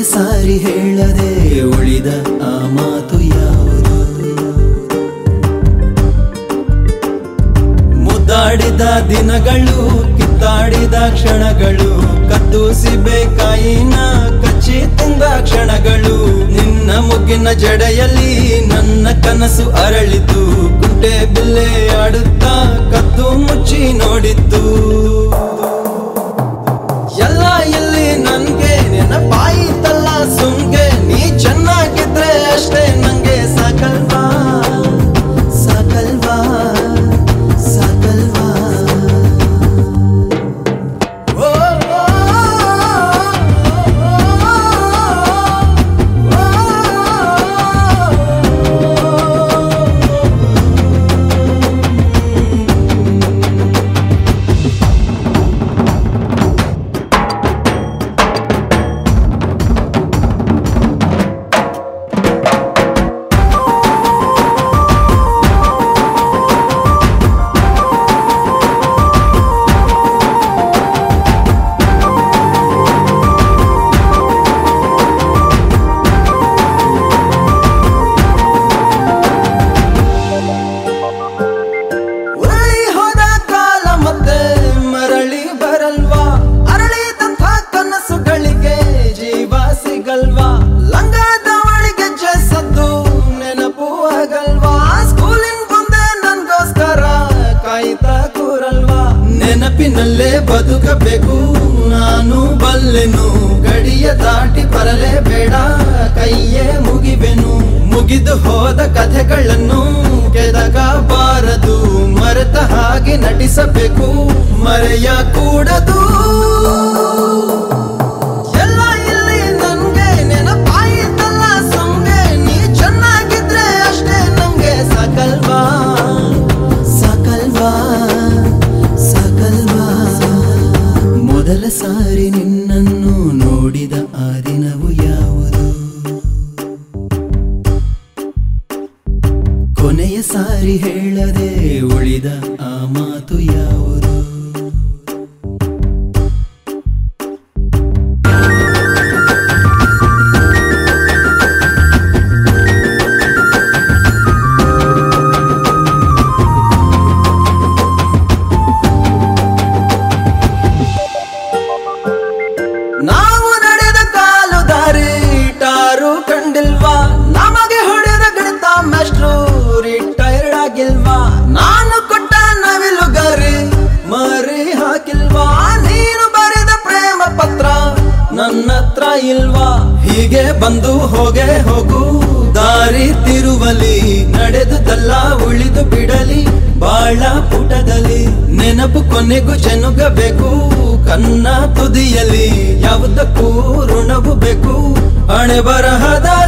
ಸಾರಿ ಹೇಳದೆ ಉಳಿದ ಆ ಮಾತು ಯಾವುದು ಮುದ್ದಾಡಿದ ದಿನಗಳು ಕಿತ್ತಾಡಿದ ಕ್ಷಣಗಳು ಕದ್ದು ಸಿಬೇಕಾಯಿನ ಕಚ್ಚಿ ತಿಂದ ಕ್ಷಣಗಳು ನಿನ್ನ ಮುಗಿನ ಜಡೆಯಲ್ಲಿ ನನ್ನ ಕನಸು ಅರಳಿತು ಗುಡ್ಡೆ ಬಿಲ್ಲೆ ಆಡುತ್ತಾ ಕದ್ದು ಮುಚ್ಚಿ ನೋಡಿದ್ದು ಎಲ್ಲ ಇಲ್ಲಿ ನನ್ಗೆ ನೆನಪಾಯಿತಲ್ಲ ಸುಮ್ಗೆ ನೀ ಚೆನ್ನಾಗಿದ್ರೆ ಅಷ್ಟೇ ನಂಗೆ ಸಾಕಲ್ವಾ ಸಾಕಲ್ವಾ ಸಾಕಲ್ವಾ ಓ, ಓ, ಉರುಳಿ ಹೋದ ಕಾಲ ಮತ್ತೆ ಮರಳಿ ಬರಲ್ವಾ ಅರಳಿದಂಥ ಕನಸುಗಳಿಗೆ ಜೀವ ಸಿಗಲ್ವಾ ಲಂಗದವಳಿಗೆ ಸದ್ದು ನೆನಪು ಆಗಲ್ವಾ ಸ್ಕೂಲಿನ ಮುಂದೆ ನನ್ಗೋಸ್ಕರ ಕಾಯ್ತಾ ಕೂರಲ್ವಾ ನೆನಪಿನಲ್ಲೇ ಬದುಕಬೇಕು ನಾನು ಬಲ್ಲೆನು ಗಡಿಯ ದಾಟಿ ಬರಲೇಬೇಡ ಕೈಯೇ ಮುಗಿವೆನು ಮುಗಿದು ಹೋದ ಕಥೆಗಳನ್ನು ಕೆದಕಬಾರದು ಮರೆತ ಹಾಗೆ ನಟಿಸಬೇಕು ಮರೆಯ ಕೂಡದು ಎಲ್ಲ ಇಲ್ಲಿ ನನ್ಗೆ ನೆನಪಾಯಿತಲ್ಲ ಸುಮ್ಗೆ ನೀ ಚೆನ್ನಾಗಿದ್ರೆ ಅಷ್ಟೇ ನಮ್ಗೆ ಸಾಕಲ್ವಾ ಸಾಕಲ್ವಾ ಸಾಕಲ್ವಾ ಮೊದಲ ಸಾರಿ ನಿನ್ನನ್ನು ನೋಡಿದ ಆ ದಿನವು ಯಾವುದು ಕೊನೆಯ ಸಾರಿ ಹೇಳದೆ ಉಳಿದ ಆ ಮಾತು ಯಾವುದು ನಾವು ನಡೆದ ಕಾಲು ದಾರಿ ಟಾರು ಕಂಡಿಲ್ವಾ ನಮಗೆ ಹೊಡೆದ ಗಿಡತ ಮೆಸ್ಟ್ರು ರಿಟೈರ್ಡ್ ಆಗಿಲ್ವಾ ನಾನು ಕೊಟ್ಟ ನವಿಲುಗಾರಿ ಮರಿ ಹಾಕಿಲ್ವಾ ನೀನು ಬರೆದ ಪ್ರೇಮ ಪತ್ರ ನನ್ನ ಹತ್ರ ಇಲ್ವಾ ಹೀಗೆ ಬಂದು ಹೋಗೆ ಹೋಗು ದಾರಿ ತಿರುವಲಿ ನಡೆದುದಲ್ಲ ಉಳಿದು ಬಿಡಲಿ ಬಾಳ ಪುಟದಲ್ಲಿ ನೆನಪು ಕೊನೆಗೂ ಜನುಗಬೇಕು ಕನ್ನ ತುದಿಯಲ್ಲಿ ಯಾವುದಕ್ಕೂ ಋಣವು ಬೇಕು ಹಣೆ ಬರಹದ